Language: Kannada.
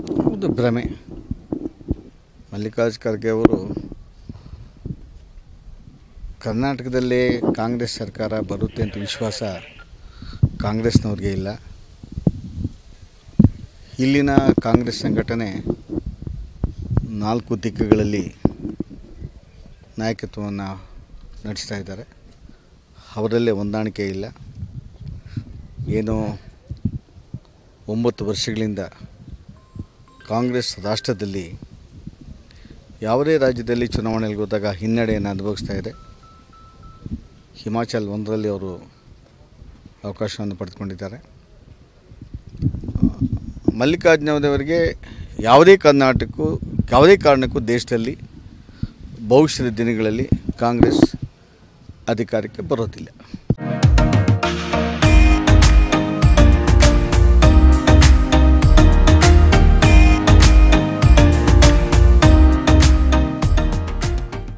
ಒಂದು ಭ್ರಮೆ ಮಲ್ಲಿಕಾರ್ಜುನ ಖರ್ಗೆ ಅವರು ಕರ್ನಾಟಕದಲ್ಲೇ ಕಾಂಗ್ರೆಸ್ ಸರ್ಕಾರ ಬರುತ್ತೆ ಅಂತ ವಿಶ್ವಾಸ ಕಾಂಗ್ರೆಸ್ನವ್ರಿಗೆ ಇಲ್ಲ ಇಲ್ಲಿನ ಕಾಂಗ್ರೆಸ್ ಸಂಘಟನೆ ನಾಲ್ಕು ದಿಕ್ಕುಗಳಲ್ಲಿ ನಾಯಕತ್ವವನ್ನು ನಡೆಸ್ತಾ ಇದ್ದಾರೆ ಅವರಲ್ಲೇ ಹೊಂದಾಣಿಕೆ ಇಲ್ಲ ಏನು ಒಂಬತ್ತು ವರ್ಷಗಳಿಂದ ಕಾಂಗ್ರೆಸ್ ರಾಷ್ಟ್ರದಲ್ಲಿ ಯಾವುದೇ ರಾಜ್ಯದಲ್ಲಿ ಚುನಾವಣೆಗೆ ಹೋದಾಗ ಹಿನ್ನಡೆಯನ್ನು ಅನುಭವಿಸ್ತಾ ಇದೆ ಹಿಮಾಚಲ್ ಒಂದರಲ್ಲಿ ಅವರು ಅವಕಾಶವನ್ನು ಪಡೆದುಕೊಂಡಿದ್ದಾರೆ ಮಲ್ಲಿಕಾರ್ಜುನವರಿಗೆ ಯಾವುದೇ ಕರ್ನಾಟಕಕ್ಕೂ ಯಾವುದೇ ಕಾರಣಕ್ಕೂ ದೇಶದಲ್ಲಿ ಭವಿಷ್ಯದ ದಿನಗಳಲ್ಲಿ ಕಾಂಗ್ರೆಸ್ ಅಧಿಕಾರಕ್ಕೆ ಬರೋದಿಲ್ಲ